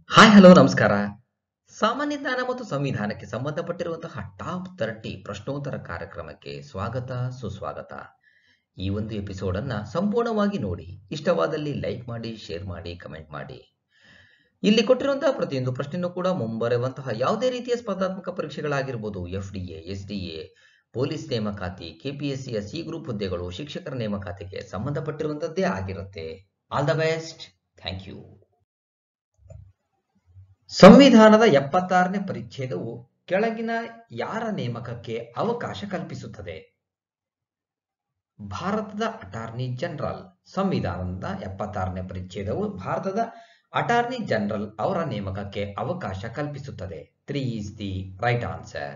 hi hello ನಮಸ್ಕಾರ ಸಾಮಾನ್ಯ ಜ್ಞಾನ ಮತ್ತು ಸಂವಿಧಾನಕ್ಕೆ ಸಂಬಂಧಪಟ್ಟಿರುವಂತಹ ಟಾಪ್ ತರ್ಟಿ ಪ್ರಶ್ನೋತ್ತರ ಕಾರ್ಯಕ್ರಮಕ್ಕೆ ಸ್ವಾಗತ ಸುಸ್ವಾಗತ ಈ ಒಂದು ಎಪಿಸೋಡ್ ಅನ್ನ ಸಂಪೂರ್ಣವಾಗಿ ನೋಡಿ ಇಷ್ಟವಾದಲ್ಲಿ ಲೈಕ್ ಮಾಡಿ ಶೇರ್ ಮಾಡಿ ಕಮೆಂಟ್ ಮಾಡಿ ಇಲ್ಲಿ ಕೊಟ್ಟಿರುವಂತಹ ಪ್ರತಿಯೊಂದು ಪ್ರಶ್ನೆಯೂ ಕೂಡ ಮುಂಬರುವಂತಹ ಯಾವುದೇ ರೀತಿಯ ಸ್ಪರ್ಧಾತ್ಮಕ ಪರೀಕ್ಷೆಗಳಾಗಿರ್ಬೋದು F D A S D A police ನೇಮಕಾತಿ ಕೆಪಿಎಸ್ಸಿಯ ಸಿ ಗ್ರೂಪ್ ಹುದ್ದೆಗಳು ಶಿಕ್ಷಕರ ನೇಮಕಾತಿಗೆ ಸಂಬಂಧಪಟ್ಟಿರುವಂತದ್ದೇ ಆಗಿರುತ್ತೆ all the best thank you ಸಂವಿಧಾನದ ಎಪ್ಪತ್ತಾರನೇ ಪರಿಚ್ಛೇದವು ಕೆಳಗಿನ ಯಾರ ನೇಮಕಕ್ಕೆ ಅವಕಾಶ ಕಲ್ಪಿಸುತ್ತದೆ ಭಾರತದ ಅಟಾರ್ನಿ ಜನರಲ್ ಸಂವಿಧಾನದ ಎಪ್ಪತ್ತಾರನೇ ಪರಿಚ್ಛೇದವು ಭಾರತದ ಅಟಾರ್ನಿ ಜನರಲ್ ಅವರ ನೇಮಕಕ್ಕೆ ಅವಕಾಶ ಕಲ್ಪಿಸುತ್ತದೆ three is the right answer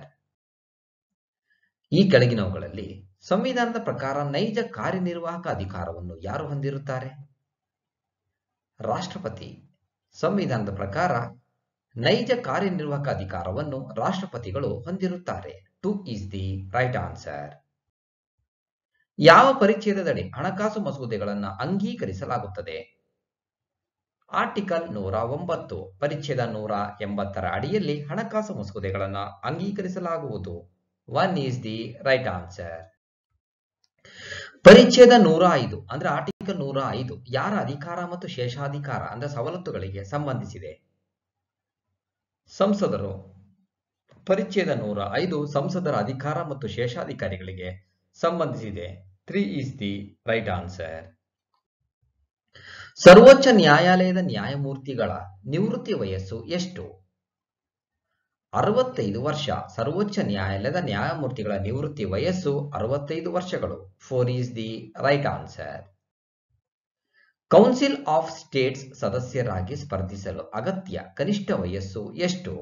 ಈ ಕೆಳಗಿನವುಗಳಲ್ಲಿ ಸಂವಿಧಾನದ ಪ್ರಕಾರ ನೈಜ ಕಾರ್ಯನಿರ್ವಾಹಕ ಅಧಿಕಾರವನ್ನು ಯಾರು ಹೊಂದಿರುತ್ತಾರೆ ರಾಷ್ಟ್ರಪತಿ ಸಂವಿಧಾನದ ಪ್ರಕಾರ ನೈಜ ಕಾರ್ಯನಿರ್ವಾಹಕ ಅಧಿಕಾರವನ್ನು ರಾಷ್ಟ್ರಪತಿಗಳು ಹೊಂದಿರುತ್ತಾರೆ two is the right answer ಯಾವ ಪರಿಚ್ಛೇದದಡಿ ಹಣಕಾಸು ಮಸೂದೆಗಳನ್ನು ಅಂಗೀಕರಿಸಲಾಗುತ್ತದೆ ಆರ್ಟಿಕಲ್ ನೂರ ಒಂಬತ್ತು ಪರಿಚ್ಛೇದ ನೂರ ಎಂಬತ್ತರ ಅಡಿಯಲ್ಲಿ ಹಣಕಾಸು ಮಸೂದೆಗಳನ್ನು ಅಂಗೀಕರಿಸಲಾಗುವುದು one is the right answer ಪರಿಚ್ಛೇದ ನೂರ ಐದು ಅಂದ್ರೆ ಆರ್ಟಿಕಲ್ ನೂರ ಐದು ಯಾರ ಅಧಿಕಾರ ಮತ್ತು ಶೇಷಾಧಿಕಾರ ಅಂದ್ರೆ ಸವಲತ್ತುಗಳಿಗೆ ಸಂಬಂಧಿಸಿದೆ ಸಂಸದರು ಪರಿಚ್ಛೇದ ನೂರ ಐದು ಸಂಸದರ ಅಧಿಕಾರ ಮತ್ತು ಶೇಷಾಧಿಕಾರಿಗಳಿಗೆ ಸಂಬಂಧಿಸಿದೆ three is the right answer ಸರ್ವೋಚ್ಚ ನ್ಯಾಯಾಲಯದ ನ್ಯಾಯಮೂರ್ತಿಗಳ ನಿವೃತ್ತಿ ವಯಸ್ಸು ಎಷ್ಟು ಅರವತ್ತೈದು ವರ್ಷ ಸರ್ವೋಚ್ಚ ನ್ಯಾಯಾಲಯದ ನ್ಯಾಯಮೂರ್ತಿಗಳ ನಿವೃತ್ತಿ ವಯಸ್ಸು ಅರವತ್ತೈದು ವರ್ಷಗಳು four is the right answer council of states ಸದಸ್ಯರಾಗಿ ಸ್ಪರ್ಧಿಸಲು ಅಗತ್ಯ ಕನಿಷ್ಠ ವಯಸ್ಸು ಎಷ್ಟು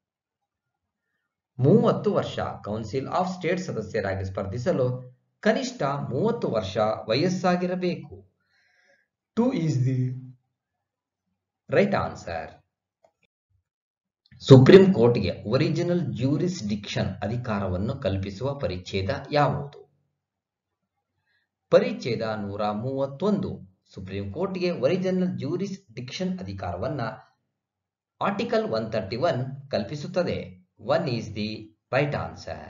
ಮೂವತ್ತು ವರ್ಷ ಕೌನ್ಸಿಲ್ ಆಫ್ ಸ್ಟೇಟ್ ಸದಸ್ಯರಾಗಿ ಸ್ಪರ್ಧಿಸಲು ಕನಿಷ್ಠ ಮೂವತ್ತು ವರ್ಷ ವಯಸ್ಸಾಗಿರಬೇಕು two is the right answer supreme ಕೋರ್ಟ್ಗೆ ಒರಿಜಿನಲ್ ಜ್ಯೂರಿಸ್ಡಿಕ್ಷನ್ ಅಧಿಕಾರವನ್ನು ಕಲ್ಪಿಸುವ ಪರಿಚ್ಛೇದ ಯಾವುದು ಪರಿಚ್ಛೇದ ನೂರ ಮೂವತ್ತೊಂದು ಸುಪ್ರೀಂ ಕೋರ್ಟ್ಗೆ ಒರಿಜಿನಲ್ ಜ್ಯೂರಿಸ್ಡಿಕ್ಷನ್ ಅಧಿಕಾರವನ್ನ ಆರ್ಟಿಕಲ್ ಒನ್ ತರ್ಟಿ ಒನ್ ಕಲ್ಪಿಸುತ್ತದೆ one is the right answer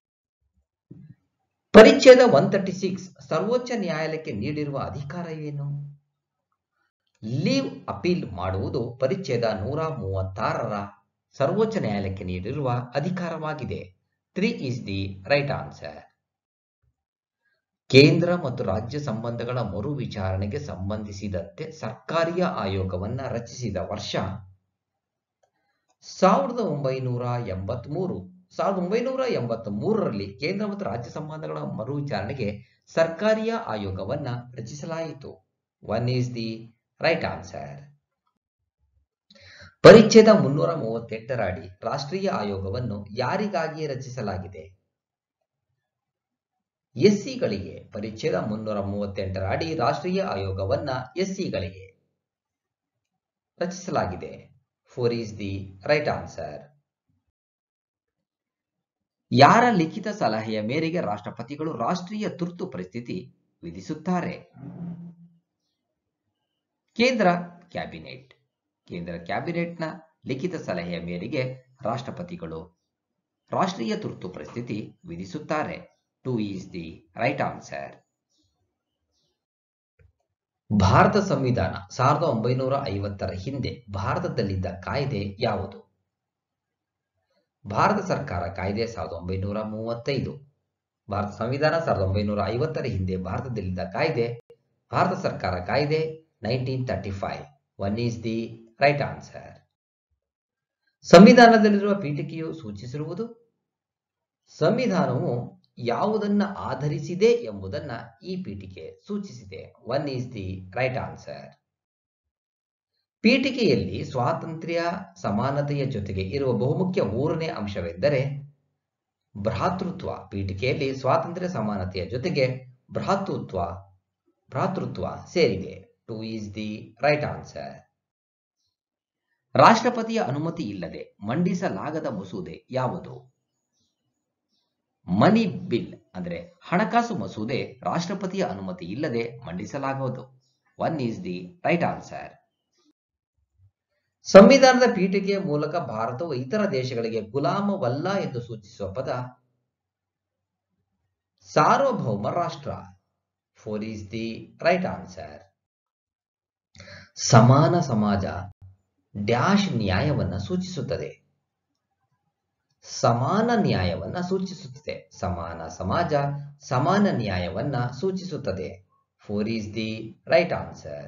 ಪರಿಚ್ಛೇದ ಒನ್ ತರ್ಟಿ ಸಿಕ್ಸ್ ಸರ್ವೋಚ್ಚ ನ್ಯಾಯಾಲಯಕ್ಕೆ ನೀಡಿರುವ ಅಧಿಕಾರ ಏನು ಲೀವ್ ಅಪೀಲ್ ಮಾಡುವುದು ಪರಿಚ್ಛೇದ ನೂರ ಮೂವತ್ತಾರರ ಸರ್ವೋಚ್ಚ ನ್ಯಾಯಾಲಯಕ್ಕೆ ನೀಡಿರುವ ಅಧಿಕಾರವಾಗಿದೆ three is the right answer ಕೇಂದ್ರ ಮತ್ತು ರಾಜ್ಯ ಸಂಬಂಧಗಳ ಮರು ವಿಚಾರಣೆಗೆ ಸಂಬಂಧಿಸಿದಂತೆ ಸರ್ಕಾರಿಯ ಆಯೋಗವನ್ನ ರಚಿಸಿದ ವರ್ಷ ಸಾವಿರದ ಒಂಬೈನೂರ ಎಂಬತ್ತ್ ಮೂರು ಸಾವಿರದ ಒಂಬೈನೂರ ಎಂಬತ್ತ್ ಮೂರರಲ್ಲಿ ಕೇಂದ್ರ ಮತ್ತು ರಾಜ್ಯ ಸಂಬಂಧಗಳ ಮರು ವಿಚಾರಣೆಗೆ ಸರ್ಕಾರಿಯ ಆಯೋಗವನ್ನ ರಚಿಸಲಾಯಿತು one is the right answer ಪರಿಚ್ಛೇದ ಮುನ್ನೂರ ಮೂವತ್ತೆಂಟರ ಅಡಿ ರಾಷ್ಟ್ರೀಯ ಆಯೋಗವನ್ನು ಯಾರಿಗಾಗಿ ರಚಿಸಲಾಗಿದೆ ಎಸ್ಸಿಗಳಿಗೆ ಪರಿಚ್ಛೇದ ಮುನ್ನೂರ ಮೂವತ್ತೆಂಟರ ಅಡಿ ರಾಷ್ಟ್ರೀಯ ಆಯೋಗವನ್ನ ಎಸ್ಸಿಗಳಿಗೆ ರಚಿಸಲಾಗಿದೆ four is the right answer ಯಾರ ಲಿಖಿತ ಸಲಹೆಯ ಮೇರೆಗೆ ರಾಷ್ಟ್ರಪತಿಗಳು ರಾಷ್ಟ್ರೀಯ ತುರ್ತು ಪರಿಸ್ಥಿತಿ ವಿಧಿಸುತ್ತಾರೆ ಕೇಂದ್ರ ಕ್ಯಾಬಿನೆಟ್ ಕೇಂದ್ರ ಕ್ಯಾಬಿನೆಟ್ನ ಲಿಖಿತ ಸಲಹೆಯ ಮೇರೆಗೆ ರಾಷ್ಟ್ರಪತಿಗಳು ರಾಷ್ಟ್ರೀಯ ತುರ್ತು ಪರಿಸ್ಥಿತಿ ವಿಧಿಸುತ್ತಾರೆ two is the right answer ಭಾರತ ಸಂವಿಧಾನ ಸಾವಿರದ ಒಂಬೈನೂರ ಐವತ್ತರ ಹಿಂದೆ ಭಾರತದಲ್ಲಿದ್ದ ಕಾಯ್ದೆ ಯಾವುದು ಭಾರತ ಸರ್ಕಾರ ಕಾಯ್ದೆ ಸಾವಿರದ ಒಂಬೈನೂರ ಮೂವತ್ತೈದು ಭಾರತ ಸಂವಿಧಾನ ಸಾವಿರದ ಒಂಬೈನೂರ ಐವತ್ತರ ಹಿಂದೆ ಭಾರತದಲ್ಲಿದ್ದ ಕಾಯ್ದೆ ಭಾರತ ಸರ್ಕಾರ ಕಾಯ್ದೆ nineteen thirty five one is the right answer ಸಂವಿಧಾನದಲ್ಲಿರುವ ಪೀಠಿಕೆಯು ಸೂಚಿಸಿರುವುದು ಸಂವಿಧಾನವು ಯಾವುದನ್ನ ಆಧರಿಸಿದೆ ಎಂಬುದನ್ನ ಈ ಪೀಠಿಕೆ ಸೂಚಿಸಿದೆ one is the right answer ಪೀಠಿಕೆಯಲ್ಲಿ ಸ್ವಾತಂತ್ರ್ಯ ಸಮಾನತೆಯ ಜೊತೆಗೆ ಇರುವ ಬಹುಮುಖ್ಯ ಮೂರನೇ ಅಂಶವೆಂದರೆ ಭ್ರಾತೃತ್ವ ಪೀಠಿಕೆಯಲ್ಲಿ ಸ್ವಾತಂತ್ರ್ಯ ಸಮಾನತೆಯ ಜೊತೆಗೆ ಭ್ರಾತೃತ್ವ ಭ್ರಾತೃತ್ವ ಸೇರಿದೆ two is the right answer ರಾಷ್ಟ್ರಪತಿಯ ಅನುಮತಿ ಇಲ್ಲದೆ ಮಂಡಿಸಲಾಗದ ಮಸೂದೆ ಯಾವುದು ಮನಿ ಬಿಲ್ ಅಂದ್ರೆ ಹಣಕಾಸು ಮಸೂದೆ ರಾಷ್ಟ್ರಪತಿಯ ಅನುಮತಿ ಇಲ್ಲದೆ ಮಂಡಿಸಲಾಗುವುದು one is the right answer ಸಂವಿಧಾನದ ಪೀಠಿಕೆಯ ಮೂಲಕ ಭಾರತವು ಇತರ ದೇಶಗಳಿಗೆ ಗುಲಾಮವಲ್ಲ ಎಂದು ಸೂಚಿಸುವ ಪದ ಸಾರ್ವಭೌಮ ರಾಷ್ಟ್ರ four is the right answer ಸಮಾನ ಸಮಾಜ ಡ್ಯಾಶ್ ನ್ಯಾಯವನ್ನ ಸೂಚಿಸುತ್ತದೆ ಸಮಾನ ನ್ಯಾಯವನ್ನ ಸೂಚಿಸುತ್ತದೆ ಸಮಾನ ಸಮಾಜ ಸಮಾನ ನ್ಯಾಯವನ್ನ ಸೂಚಿಸುತ್ತದೆ four is the right answer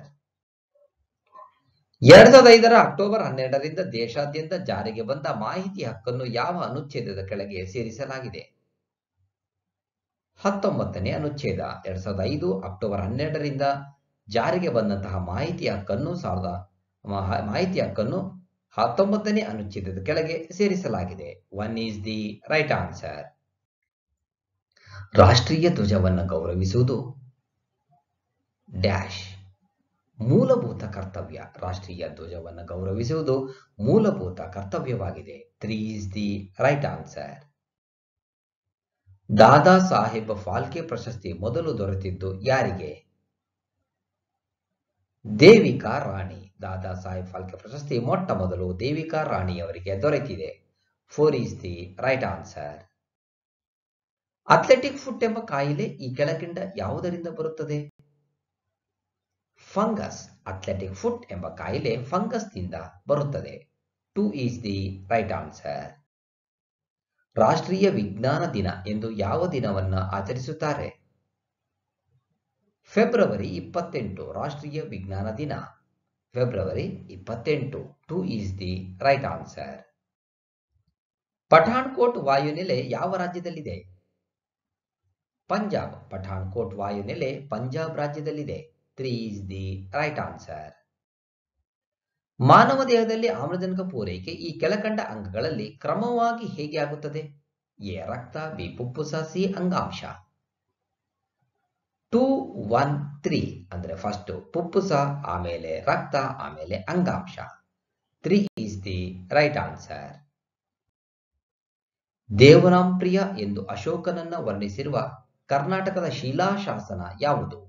ಎರಡ್ ಸಾವಿರದ ಐದರ ಅಕ್ಟೋಬರ್ ಹನ್ನೆರಡರಿಂದ ದೇಶಾದ್ಯಂತ ಜಾರಿಗೆ ಬಂದ ಮಾಹಿತಿ ಹಕ್ಕನ್ನು ಯಾವ ಅನುಚ್ಛೇದದ ಕೆಳಗೆ ಸೇರಿಸಲಾಗಿದೆ ಹತ್ತೊಂಬತ್ತನೇ ಅನುಚ್ಛೇದ ಎರಡ್ ಸಾವಿರದ ಐದು ಅಕ್ಟೋಬರ್ ಹನ್ನೆರಡರಿಂದ ಜಾರಿಗೆ ಬಂದಂತಹ ಮಾಹಿತಿ ಹಕ್ಕನ್ನು ಸಾವಿರದ ಮಾಹಿತಿ ಹಕ್ಕನ್ನು ಹತ್ತೊಂಬತ್ತನೇ ಅನುಚ್ಛೇದದ ಕೆಳಗೆ ಸೇರಿಸಲಾಗಿದೆ one is the right answer ರಾಷ್ಟ್ರೀಯ ಧ್ವಜವನ್ನು ಗೌರವಿಸುವುದು ಡ್ಯಾಶ್ ಮೂಲಭೂತ ಕರ್ತವ್ಯ ರಾಷ್ಟ್ರೀಯ ಧ್ವಜವನ್ನು ಗೌರವಿಸುವುದು ಮೂಲಭೂತ ಕರ್ತವ್ಯವಾಗಿದೆ three is the right answer Dada Saheb Phalke ಪ್ರಶಸ್ತಿ ಮೊದಲು ದೊರೆತಿದ್ದು ಯಾರಿಗೆ ದೇವಿಕಾ ರಾಣಿ ದಾದಾ ಸಾಹೇಬ್ ಫಾಲ್ಕೆ ಪ್ರಶಸ್ತಿ ಮೊಟ್ಟ ಮೊದಲು ದೇವಿಕಾ ರಾಣಿಯವರಿಗೆ ದೊರೆತಿದೆ four is the right answer athletic foot ಎಂಬ ಕಾಯಿಲೆ ಈ ಕೆಳಗಿಂದ ಯಾವುದರಿಂದ ಬರುತ್ತದೆ ಫಂಗಸ್ ಅಥ್ಲೆಟಿಕ್ ಫುಟ್ ಎಂಬ ಕಾಯಿಲೆ ಫಂಗಸ್ನಿಂದ ಬರುತ್ತದೆ two is the right answer ರಾಷ್ಟ್ರೀಯ ವಿಜ್ಞಾನ ದಿನ ಎಂದು ಯಾವ ದಿನವನ್ನ ಆಚರಿಸುತ್ತಾರೆ ಫೆಬ್ರವರಿ ಇಪ್ಪತ್ತೆಂಟು ರಾಷ್ಟ್ರೀಯ ವಿಜ್ಞಾನ ದಿನ ಫೆಬ್ರವರಿ ಇಪ್ಪತ್ತೆಂಟು two is the right answer Pathankot ವಾಯುನೆಲೆ ಯಾವ ರಾಜ್ಯದಲ್ಲಿದೆ ಪಂಜಾಬ್ ಪಠಾಣ್ಕೋಟ್ ವಾಯುನೆಲೆ ಪಂಜಾಬ್ ರಾಜ್ಯದಲ್ಲಿದೆ three is the right answer ಮಾನವ ದೇಹದಲ್ಲಿ ಆಮ್ಲಜನಕ ಪೂರೈಕೆ ಈ ಕೆಳಕಂಡ ಅಂಗಗಳಲ್ಲಿ ಕ್ರಮವಾಗಿ ಹೇಗೆ ಆಗುತ್ತದೆ ಎ ರಕ್ತ ಬಿ ಪುಪ್ಪುಸ ಸಿ ಅಂಗಾಂಶ ಟೂ ಒನ್ ತ್ರೀ ಅಂದ್ರೆ ಫಸ್ಟ್ ಪುಪ್ಪುಸ ಆಮೇಲೆ ರಕ್ತ ಆಮೇಲೆ ಅಂಗಾಂಶ three is the right answer ದೇವರಾಂಪ್ರಿಯ ಎಂದು ಅಶೋಕನನ್ನ ವರ್ಣಿಸಿರುವ ಕರ್ನಾಟಕದ ಶಿಲಾಶಾಸನ ಯಾವುದು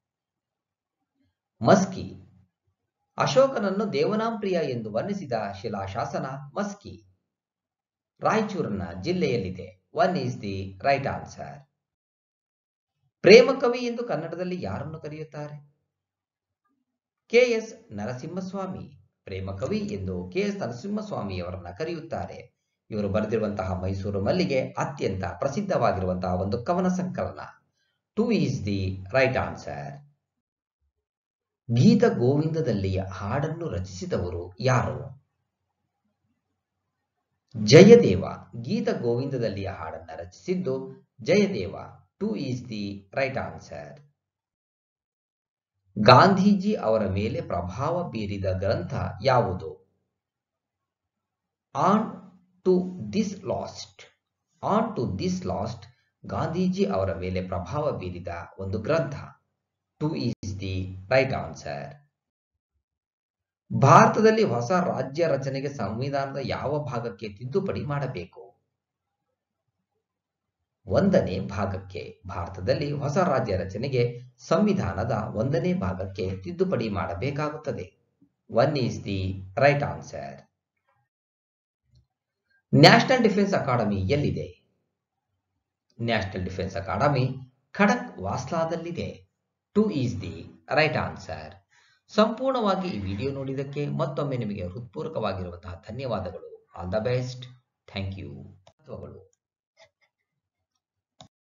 ಮಸ್ಕಿ ಅಶೋಕನನ್ನು ದೇವನಾಂಪ್ರಿಯ ಎಂದು ವರ್ಣಿಸಿದ ಶಿಲಾಶಾಸನ ಮಸ್ಕಿ ರಾಯಚೂರಿನ ಜಿಲ್ಲೆಯಲ್ಲಿದೆ one is the right answer ಪ್ರೇಮ ಕವಿ ಎಂದು ಕನ್ನಡದಲ್ಲಿ ಯಾರನ್ನು ಕರೆಯುತ್ತಾರೆ ಕೆ ಎಸ್ ನರಸಿಂಹಸ್ವಾಮಿ ಪ್ರೇಮ ಕವಿ ಎಂದು ಕೆ ಎಸ್ ನರಸಿಂಹಸ್ವಾಮಿಯವರನ್ನ ಕರೆಯುತ್ತಾರೆ ಇವರು ಬರೆದಿರುವಂತಹ ಮೈಸೂರು ಮಲ್ಲಿಗೆ ಅತ್ಯಂತ ಪ್ರಸಿದ್ಧವಾಗಿರುವಂತಹ ಒಂದು ಕವನ ಸಂಕಲನ two is the right answer ಗೀತ ಗೋವಿಂದದಲ್ಲಿಯ ಹಾಡನ್ನು ರಚಿಸಿದವರು ಯಾರು ಜಯದೇವ ಗೀತ ಗೋವಿಂದದಲ್ಲಿಯ ಹಾಡನ್ನ ರಚಿಸಿದ್ದು Jayadeva two is the right answer Gandhiji ಅವರ ಮೇಲೆ ಪ್ರಭಾವ ಬೀರಿದ ಗ್ರಂಥ ಯಾವುದು unto this last unto this last Gandhiji ಅವರ ಮೇಲೆ ಪ್ರಭಾವ ಬೀರಿದ ಒಂದು ಗ್ರಂಥ two is the right answer ಭಾರತದಲ್ಲಿ ಹೊಸ ರಾಜ್ಯ ರಚನೆಗೆ ಸಂವಿಧಾನದ ಯಾವ ಭಾಗಕ್ಕೆ ತಿದ್ದುಪಡಿ ಮಾಡಬೇಕು ಒಂದನೇ ಭಾಗಕ್ಕೆ ಭಾರತದಲ್ಲಿ ಹೊಸ ರಾಜ್ಯ ರಚನೆಗೆ ಸಂವಿಧಾನದ ಒಂದನೇ ಭಾಗಕ್ಕೆ ತಿದ್ದುಪಡಿ ಮಾಡಬೇಕಾಗುತ್ತದೆ one is the right answer national defence academy ಎಲ್ಲಿದೆ ನ್ಯಾಷನಲ್ ಡಿಫೆನ್ಸ್ ಅಕಾಡೆಮಿ ಖಡಕ್ ವಾಸ್ಲಾದಲ್ಲಿದೆ two is the right answer ಸಂಪೂರ್ಣವಾಗಿ ಈ ವಿಡಿಯೋ ನೋಡಿದ್ದಕ್ಕೆ ಮತ್ತೊಮ್ಮೆ ನಿಮಗೆ ಹೃತ್ಪೂರ್ವಕವಾಗಿರುವಂತಹ ಧನ್ಯವಾದಗಳು all the best thank you